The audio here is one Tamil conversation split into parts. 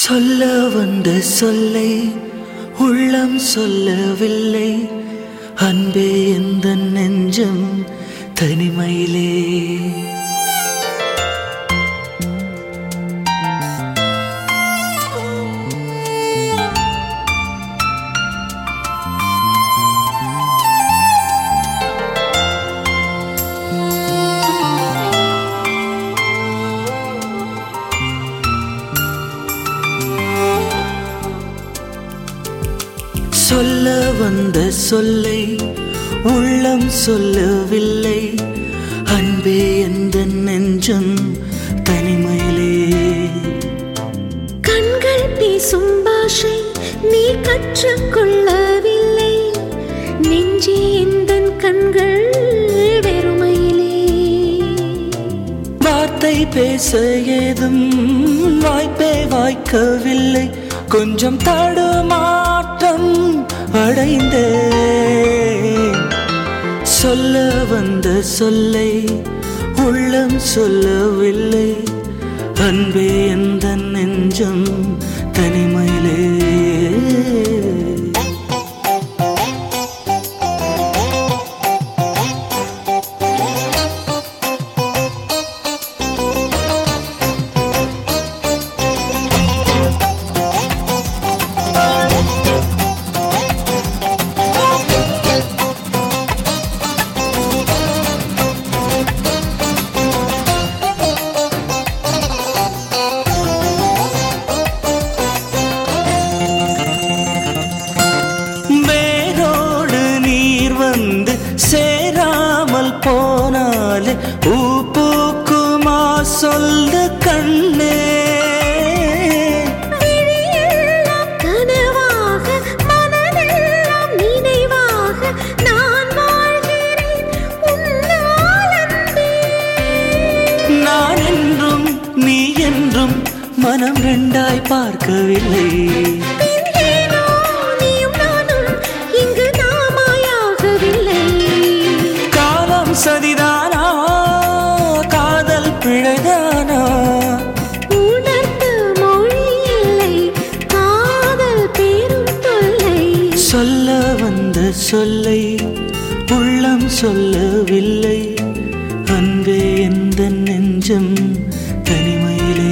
சொல்ல வந்த சொல்லை உள்ளம் சொல்லவில்லை அன்பே எந்த நெஞ்சம் தனிமையிலே சொல்ல வந்த சொல்லை உள்ளம் சொல்லவில்லை அன்பே எந்த நெஞ்சம் தனிமையிலே கண்கள் பேசும் பாஷை நீ கற்றுக்கொள்ளவில்லை நெஞ்சே எந்தன் கண்கள் வெறுமையிலே வார்த்தை பேச ஏதும் வாய்ப்பே வாய்க்கவில்லை கொஞ்சம் தடுமாற்றம் அடைந்தே சொல்ல வந்த சொல்லை உள்ளம் சொல்லவில்லை அன்பே எந்த நெஞ்சம் தனிமையிலே வேரோடு நீர் வந்து சேராமல் போனாலே பூ பூக்குமா சொல்ல கண்ணே விழியெல்லாம் கனவாக மனதெல்லாம் நினைவாக நான் வாழ்கிறேன் உன்னால் அன்பே நான் என்றும் நீ என்றும் மனம் ரெண்டாய் பார்க்கவில்லை ஏனோ நீயும் நானும் இங்கு நாமாயாகவில்லை காலம் சதிதானா காதல் பிழைதானா உணர்த்த மொழி இல்லை காதல் பெரும் தொல்லை சொல்ல வந்த சொல்லை உள்ளம் சொல்லவில்லை அன்பே எந்த நெஞ்சம் தனிமையிலே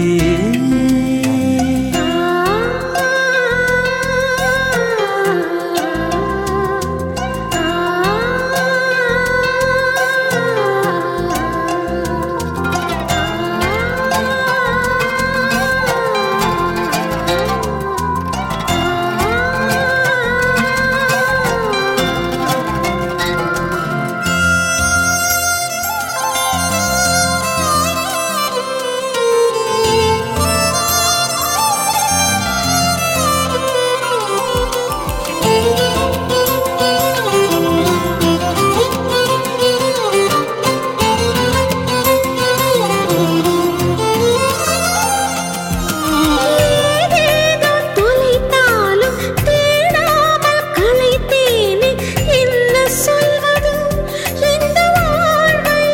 ஏதேதோ தொலைத்தாலும் தேடாமல் களைத்தேனே என்ன சொல்வது இந்த வாழ்வை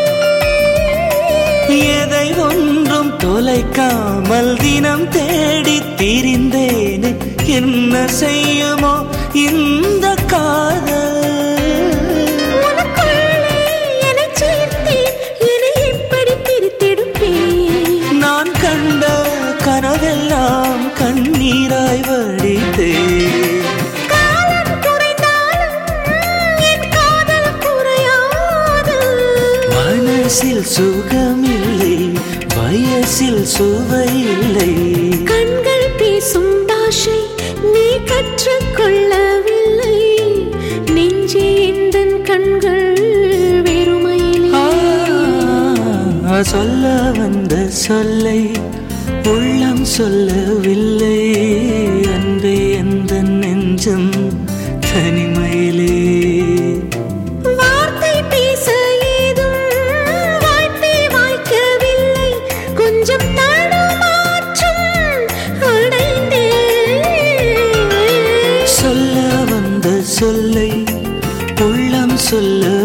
எதை ஒன்றும் தொலைக்காமல் தினம் தேடி திரிந்தேனே என்ன செய்யுமோ இந்த காதல் உனக்குள்ளே என்னைச் சேர்த்தேன், என்னை எப்படி பிரித்தெடுப்பேன்? நான் கண்ட கனவெல்லாம் கண்ணீராய் வடித்தேன் காலம் குறைந்தாலும் என் காதல் குறையாது. மனசில் சுகமில்லை வயசில் சுவை இல்லை கண்கள் பேசும் பாஷை நீ கற்றுக்கொள்ளவில்லை நெஞ்சே எந்தன் கண்கள் வெறுமையிலே ஆ, சொல்ல வந்த சொல்லை உள்ளம் சொல்லவில்லை அன்பே எந்த நெஞ்சம் தனிமையிலே வார்த்தை பேச ஏதும் வாய்ப்பே வாய்க்கவில்லை கொஞ்சம் தடுமாற்றம் அடைந்தேன் சொல்ல வந்த சொல்லை உள்ளம் சொல்ல